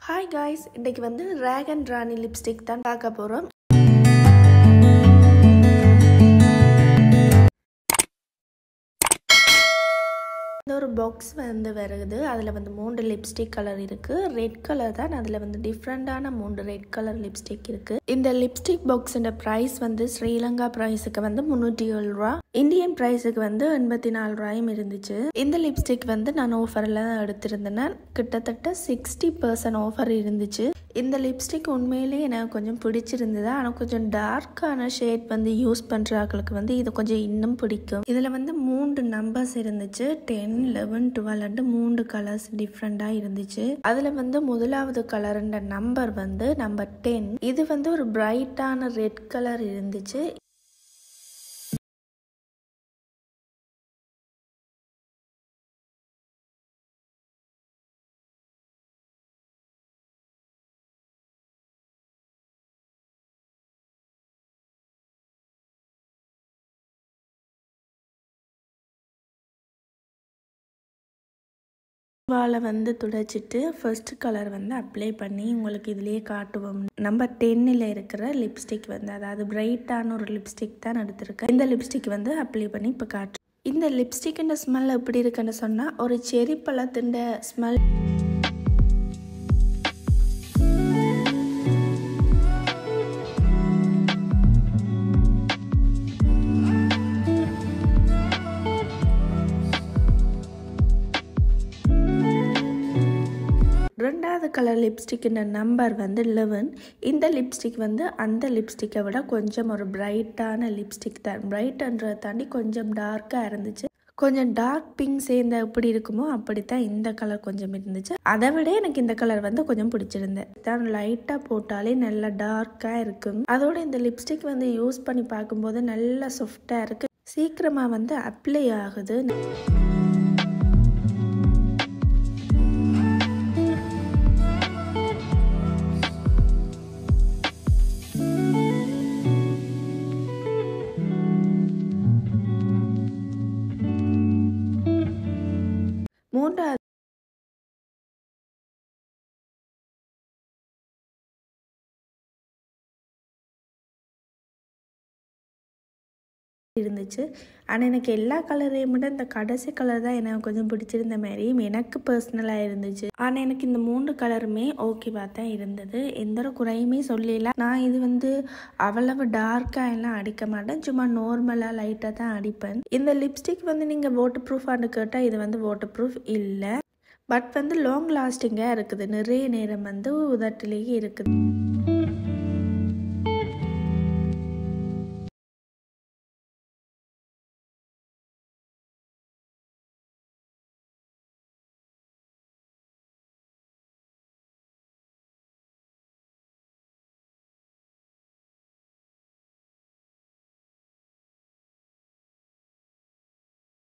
hi guys இன்னைக்கு வந்து ரேகன் ராணி lipstick தான் பார்க்க போகிறோம் இந்த ஒரு பாக்ஸ் வந்து வருது அதில் வந்து மூன்று லிப்ஸ்டிக் கலர் இருக்குது ரெட் கலர் தான் அதில் வந்து டிஃப்ரெண்டான மூன்று ரெட் கலர் லிப்ஸ்டிக் இருக்குது இந்த லிப்ஸ்டிக் பாக்ஸோட ப்ரைஸ் வந்து ஸ்ரீலங்கா ப்ரைஸுக்கு வந்து முந்நூற்றி ஏழு ரூபா இந்தியன் ப்ரைஸுக்கு வந்து எண்பத்தி நாலு ரூபாயும் இருந்துச்சு இந்த லிப்ஸ்டிக் வந்து நான் ஆஃபரில் தான் எடுத்திருந்தேன் கிட்டத்தட்ட சிக்ஸ்டி பர்சன்ட் ஆஃபர் இருந்துச்சு இந்த லிப்ஸ்டிக் உண்மையிலேயே எனக்கு கொஞ்சம் பிடிச்சிருந்தது ஆனால் கொஞ்சம் டார்க்கான ஷேட் வந்து யூஸ் பண்ணுறாங்களுக்கு வந்து இது கொஞ்சம் இன்னும் பிடிக்கும் இதில் வந்து மூன்று நம்பர்ஸ் இருந்துச்சு டென் லெவன் டுவெல் மூன்று கலர்ஸ் டிஃப்ரெண்ட்டாக இருந்துச்சு அதில் வந்து முதலாவது கலர்ன்ற நம்பர் வந்து நம்பர் டென் இது வந்து ஒரு பிரைட்டான ரெட் கலர் இருந்துச்சு வாழை வந்து துடைச்சிட்டு ஃபர்ஸ்ட் கலர் வந்து அப்ளை பண்ணி உங்களுக்கு இதுலேயே காட்டுவோம் நம்பர் டென்னில் இருக்கிற லிப்ஸ்டிக் வந்து அதாவது பிரைட்டான ஒரு லிப்ஸ்டிக் தான் எடுத்திருக்கேன் இந்த லிப்ஸ்டிக் வந்து அப்ளை பண்ணி இப்போ காட்டு இந்த லிப்ஸ்டிக்கிൻ്റെ ஸ்மெல் எப்படி இருக்குன்னு சொன்னால் ஒரு செரி பழத்தின் ஸ்மெல் ரெண்டாவது கலர் லிப்ஸ்டிக்கின் நம்பர் வந்து லெவன் இந்த லிப்ஸ்டிக் வந்து அந்த லிப்ஸ்டிக்கை விட கொஞ்சம் ஒரு பிரைட்டான லிப்ஸ்டிக் தான் பிரைட்ன்றதை தாண்டி கொஞ்சம் டார்க்காக இருந்துச்சு கொஞ்சம் டார்க் பிங்க் சேர்ந்த எப்படி இருக்குமோ அப்படித்தான் இந்த கலர் கொஞ்சம் இருந்துச்சு அதை விட எனக்கு இந்த கலர் வந்து கொஞ்சம் பிடிச்சிருந்தேன் தான் லைட்டாக போட்டாலே நல்லா டார்க்காக இருக்கும் அதோட இந்த லிப்ஸ்டிக் வந்து யூஸ் பண்ணி பார்க்கும்போது நல்லா சாஃப்டாக இருக்கு சீக்கிரமாக வந்து அப்ளை ஆகுது மூன்றாவது இருந்துச்சு ஆனால் எனக்கு எல்லா கலரையும் விட இந்த கடைசி கலர் தான் எனக்கு கொஞ்சம் பிடிச்சிருந்த மாதிரியும் எனக்கு பர்சனலாக இருந்துச்சு ஆனால் எனக்கு இந்த மூன்று கலருமே ஓகேவாக தான் இருந்தது எந்த ஒரு குறையுமே சொல்லல நான் இது வந்து அவ்வளவு டார்க்காக எல்லாம் அடிக்க மாட்டேன் சும்மா நார்மலாக லைட்டாக தான் அடிப்பேன் இந்த லிப்ஸ்டிக் வந்து நீங்கள் வாட்டர் ப்ரூஃபான்னு கேட்டால் இது வந்து வாட்டர் ப்ரூஃப் இல்லை பட் வந்து லாங் லாஸ்டிங்காக இருக்குது நிறைய நேரம் வந்து உதட்டிலேயே இருக்குது